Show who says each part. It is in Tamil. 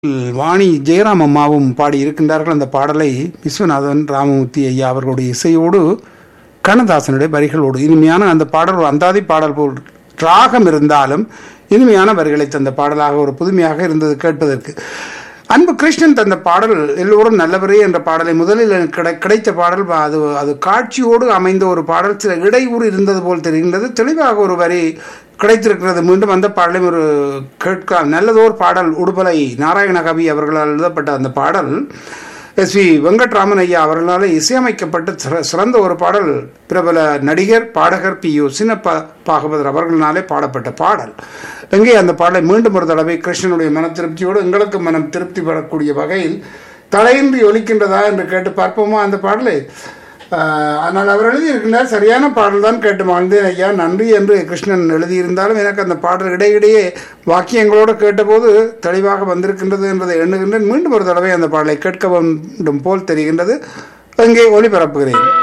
Speaker 1: வாணி ஜெயராம் அம்மாவும் பாடியிருக்கின்றார்கள் அந்த பாடலை விஸ்வநாதன் ராமமூர்த்தி ஐயா அவர்களுடைய இசையோடு கண்ணதாசனுடைய வரிகளோடு இனிமையான அந்த பாடல் ஒரு அந்தாதி பாடல் போல் ராகம் இருந்தாலும் இனிமையான வரிகளை தந்த பாடலாக ஒரு புதுமையாக இருந்தது கேட்பதற்கு அன்பு கிருஷ்ணன் தந்த பாடல் எல்லோரும் நல்லவரே என்ற பாடலை முதலில் எனக்கு கிடை கிடைத்த பாடல் அது அது காட்சியோடு அமைந்த ஒரு பாடல் சில இடையூறு இருந்தது போல் தெரிகின்றது தெளிவாக ஒரு வரி கிடைத்திருக்கிறது மீண்டும் அந்த பாடலையும் ஒரு கேட்க நல்லதோர் பாடல் உடுப்பலை நாராயண கவி அவர்களால் எழுதப்பட்ட அந்த பாடல் எஸ் வி வெங்கட்ராமன் ஐயா அவர்களால் இசையமைக்கப்பட்டு சிற- சிறந்த ஒரு பாடல் பிரபல நடிகர் பாடகர் பி யு சின்னப்ப பாகவதர் அவர்களாலே பாடப்பட்ட பாடல் எங்கே அந்த பாடலை மீண்டும் ஒரு தடவை கிருஷ்ணனுடைய மன திருப்தியோடு எங்களுக்கு மனம் திருப்தி பெறக்கூடிய வகையில் தலையின்றி ஒலிக்கின்றதா என்று கேட்டு பார்ப்போமா அந்த பாடலை ஆஹ், ஆனால் அவர் எழுதியிருக்கின்றார் சரியான பாடல் தான் கேட்டு மகிழ்ந்தேன் ஐயா நன்றி என்று கிருஷ்ணன் எழுதியிருந்தாலும் எனக்கு அந்த பாடல் இடையிடையே வாக்கியங்களோடு கேட்டபோது தெளிவாக வந்திருக்கின்றது என்பதை எண்ணுகின்றேன் மீண்டும் ஒரு தடவை அந்த பாடலை கேட்க வேண்டும் போல் தெரிகின்றது அங்கே ஒளிபரப்புகிறேன்